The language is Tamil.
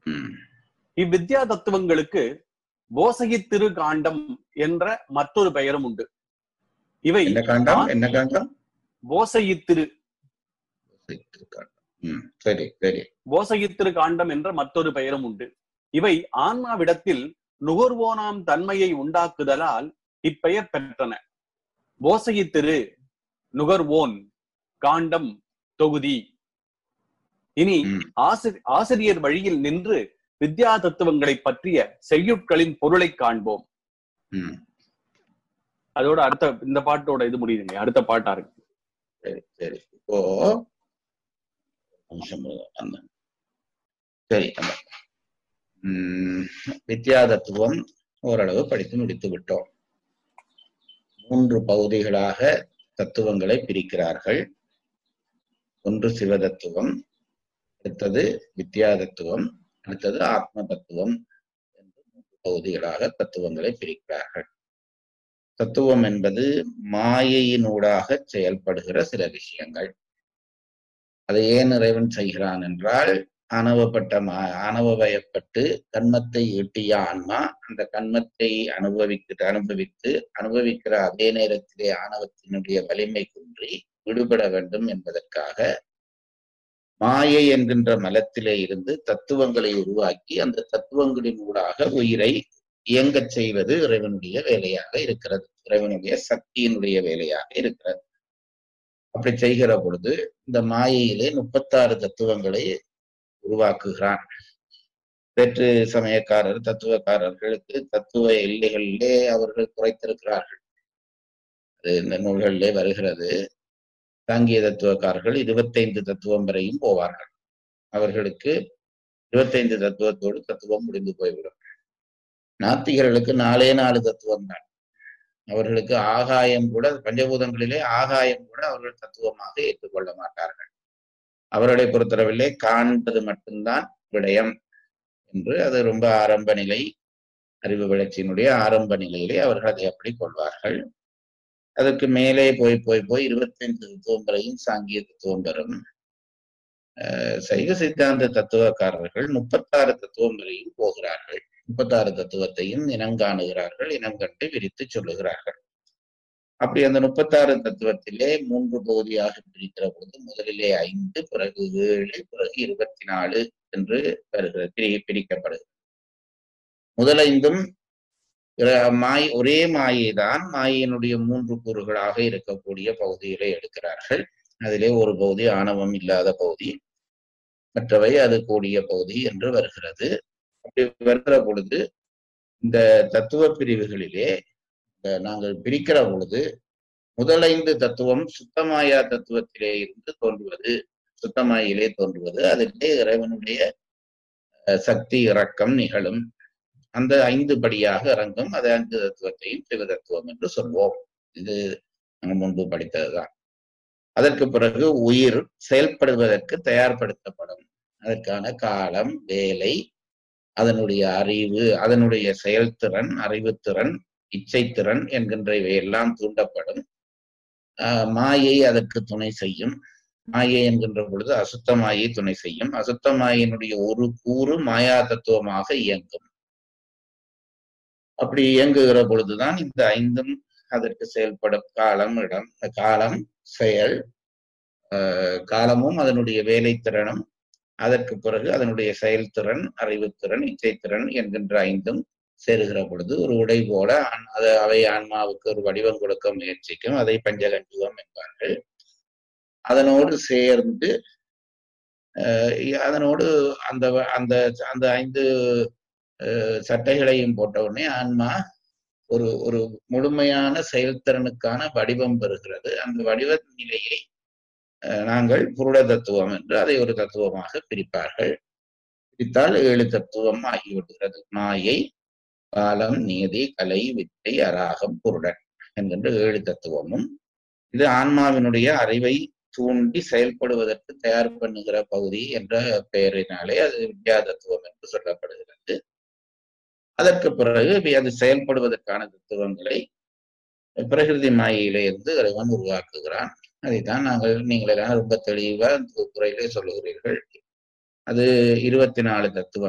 ம். இவ்வித்யா தத்துவங்களுக்கு போசகித்திரு காண்டம் என்ற மற்றொரு பெயரும் உண்டு இவை என்ன காண்டம் என்ன காண்டம் போசகித்திரு காண்டம். ம், சரி சரி போசகித்திரு காண்டம் என்ற மற்றொரு பெயரும் உண்டு இவை ஆன்மாவிடத்தில் நுகர்வோனாம் தன்மையை உண்டாக்குதலால் இப்பெயர் பெற்றன போசகித்திரு நுகர்வோன் காண்டம் தொகுதி இனி ம். ஆசி- ஆசிரியர் வழியில் நின்று வித்யா தத்துவங்களை பற்றிய செய்யுட்களின் பொருளை காண்போம் ம், அதோட அடுத்த இந்த பாட்டோட இது முடியுதுங்க அடுத்த பாட்டா இருக்கு சரி சரி இப்போ நிமிஷம் இருங்க, அந்த சரி அந்த ம், வித்யா தத்துவம் ஓரளவு படித்து முடித்து விட்டோம் மூன்று பகுதிகளாக தத்துவங்களை பிரிக்கிறார்கள் ஒன்று சிவ தத்துவம் அடுத்தது வித்யா தத்துவம் அடுத்தது ஆத்ம தத்துவம் என்று மூன்று பகுதிகளாக தத்துவங்களை பிரிக்கிறார்கள் தத்துவம் என்பது மாயையினூடாக செயல்படுகிற சில விஷயங்கள் அதை ஏன் இறைவன் செய்கிறான் என்றால் ஆணவப்பட்ட மா ஆணவவயப்பட்டு கண்மத்தை ஈட்டிய ஆன்மா அந்த கண்மத்தை அனுபவித்து அனுபவித்து அனுபவிக்கிற அதே நேரத்திலே ஆணவத்தினுடைய வலிமை குன்றி விடுபட வேண்டும் என்பதற்காக மாயை என்கின்ற மலத்திலே இருந்து தத்துவங்களை உருவாக்கி அந்த தத்துவங்களின் ஊடாக உயிரை இயங்கச் செய்வது இறைவனுடைய வேலையாக இருக்கிறது இறைவனுடைய சக்தியினுடைய வேலையாக இருக்கிறது அப்படி செய்கிற பொழுது இந்த மாயையிலே முப்பத்தாறு தத்துவங்களை உருவாக்குகிறான் வேற்று சமயக்காரர் தத்துவக்காரர்களுக்கு தத்துவ எல்லைகளிலே அவர்கள் குறைத்திருக்கிறார்கள் அது இந்த நூல்களிலே வருகிறது சாங்கிய தத்துவக்காரர்கள் இருபத்தைந்து தத்துவம் வரையும் போவார்கள் அவர்களுக்கு இருபத்தைந்து தத்துவத்தோடு தத்துவம் முடிந்து போய்விடும் நாத்திகர்களுக்கு நாலே நாலு தத்துவம் தான் அவர்களுக்கு ஆகாயம் கூட பஞ்சபூதங்களிலே ஆகாயம் கூட அவர்கள் தத்துவமாக ஏற்றுக்கொள்ள மாட்டார்கள் அவர்களை பொறுத்தளவிலே காண்பது மட்டும்தான் விடயம் என்று அது ரொம்ப ஆரம்ப நிலை அறிவு வளர்ச்சியினுடைய ஆரம்ப நிலையிலே அவர்கள் அதை அப்படி கொள்வார்கள் அதற்கு மேலே போய் போய் போய் இருபத்தைந்து தத்துவம் வரையும் சாங்கிய தத்துவம் வரும் அஹ் சைவ சித்தாந்த தத்துவக்காரர்கள் முப்பத்தாறு தத்துவம் வரையும் போகிறார்கள் முப்பத்தாறு தத்துவத்தையும் இனங்காணுகிறார்கள் இனம் கண்டு விரித்து சொல்லுகிறார்கள் அப்படி அந்த முப்பத்தாறு தத்துவத்திலே மூன்று பகுதியாக பிரிக்கிற பொழுது முதலிலே ஐந்து பிறகு ஏழு பிறகு இருபத்தி நாலு என்று வருகிறது பிரி பிரிக்கப்படுகிறது முதலைந்தும் இர- மாய் ஒரே மாயை தான் மாயினுடைய மூன்று கூறுகளாக இருக்கக்கூடிய பகுதிகளை எடுக்கிறார்கள் அதிலே ஒரு பகுதி ஆணவம் இல்லாத பகுதி மற்றவை அது கூடிய பகுதி என்று வருகிறது அப்படி வருகிற பொழுது இந்த தத்துவ பிரிவுகளிலே இந்த நாங்கள் பிரிக்கிற பொழுது முதலைந்து தத்துவம் சுத்தமாயா தத்துவத்திலே இருந்து தோன்றுவது சுத்தமாயிலே தோன்றுவது அதிலே இறைவனுடைய அஹ், சக்தி இறக்கம் நிகழும் அந்த ஐந்து படியாக இறங்கும் அது ஐந்து தத்துவத்தையும் சிவ தத்துவம் என்று சொல்வோம் இது நாங்கள் முன்பு படித்ததுதான் அதற்கு பிறகு உயிர் செயல்படுவதற்கு தயார்படுத்தப்படும் அதற்கான காலம் வேலை அதனுடைய அறிவு அதனுடைய செயல்திறன் அறிவுத்திறன் இச்சைத்திறன் என்கின்ற இவையெல்லாம் தூண்டப்படும் ஆஹ் மாயை அதற்கு துணை செய்யும் மாயை என்கின்ற பொழுது அசுத்த மாயை துணை செய்யும் அசுத்த மாயினுடைய ஒரு கூறு மாயா தத்துவமாக இயங்கும் அப்படி இயங்குகிற பொழுதுதான் இந்த ஐந்தும் அதற்கு செயல்படும் காலம் இடம் இந்த காலம் செயல் ஆஹ் காலமும் அதனுடைய வேலைத்திறனும் அதற்கு பிறகு அதனுடைய செயல்திறன் அறிவுத்திறன் இச்சைத்திறன் என்கின்ற ஐந்தும் சேருகிற பொழுது ஒரு உடை போல ஆண்- அது அவை ஆன்மாவுக்கு ஒரு வடிவம் கொடுக்க முயற்சிக்கும் அதை பஞ்சகஞ்சுகம் என்பார்கள் அதனோடு சேர்ந்து அஹ், அதனோடு அந்த வ- அந்த அந்த ஐந்து அஹ், சட்டைகளையும் போட்ட உடனே ஆன்மா ஒரு ஒரு முழுமையான செயல்திறனுக்கான வடிவம் பெறுகிறது அந்த வடிவ நிலையை அஹ், நாங்கள் புருட தத்துவம் என்று அதை ஒரு தத்துவமாக பிரிப்பார்கள் பிரித்தால் ஏழு தத்துவம் ஆகிவிடுகிறது மாயை காலம் நீதி கலை வித்தை அராகம் புருடன் என்கின்ற ஏழு தத்துவமும் இது ஆன்மாவினுடைய அறிவை தூண்டி செயல்படுவதற்கு தயார் பண்ணுகிற பகுதி என்ற பெயரினாலே அது வித்யா தத்துவம் என்று சொல்லப்படுகிறது அதற்கு பிறகு வி- அது செயல்படுவதற்கான தத்துவங்களை பிரகிருதி மாயையிலே இருந்து இறைவன் உருவாக்குகிறான் அதைத்தான் நாங்கள் நீங்கள் எல்லாம் ரொம்ப தெளிவா இந்த துறையிலே சொல்லுகிறீர்கள் அது இருபத்தி நாலு தத்துவம்